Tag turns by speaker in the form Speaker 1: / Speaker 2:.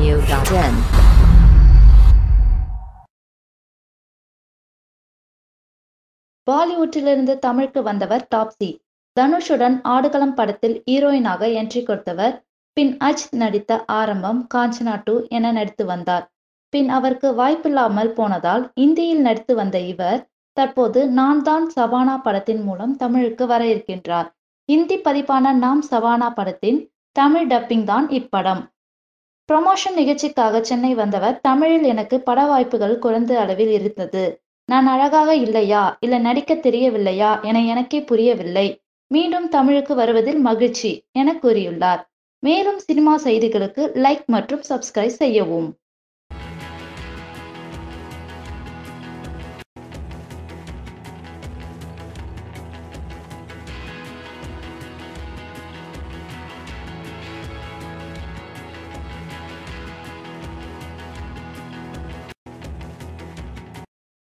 Speaker 1: Audio.in.
Speaker 2: பாலிவுட்டிலிருந்து தமிழுக்கு வந்தவர் டாப்ஸி தனுஷுடன் ஆடுகளம் படத்தில் ஹீரோயினாக என்ட்ரி கொடுத்தவர் பின் அஜித் நடித்த ஆரம்பம் காஞ்சனா டூ என நடித்து வந்தார் பின் அவருக்கு வாய்ப்பில்லாமல் போனதால் இந்தியில் நடித்து வந்த இவர் தற்போது நான் தான் சபானா படத்தின் மூலம் தமிழுக்கு வர இருக்கின்றார் இந்தி பதிப்பான நாம் சபானா படத்தின் தமிழ் டப்பிங் தான் இப்படம் ப்ரமோஷன் நிகழ்ச்சிக்காக சென்னை வந்தவர் தமிழில் எனக்கு பட வாய்ப்புகள் குறைந்த அளவில் இருந்தது நான் அழகாக இல்லையா இல்ல நடிக்க தெரியவில்லையா என எனக்கே புரியவில்லை மீண்டும் தமிழுக்கு வருவதில் மகிழ்ச்சி என கூறியுள்ளார் மேலும் சினிமா செய்திகளுக்கு லைக் மற்றும் சப்ஸ்கிரைப் செய்யவும்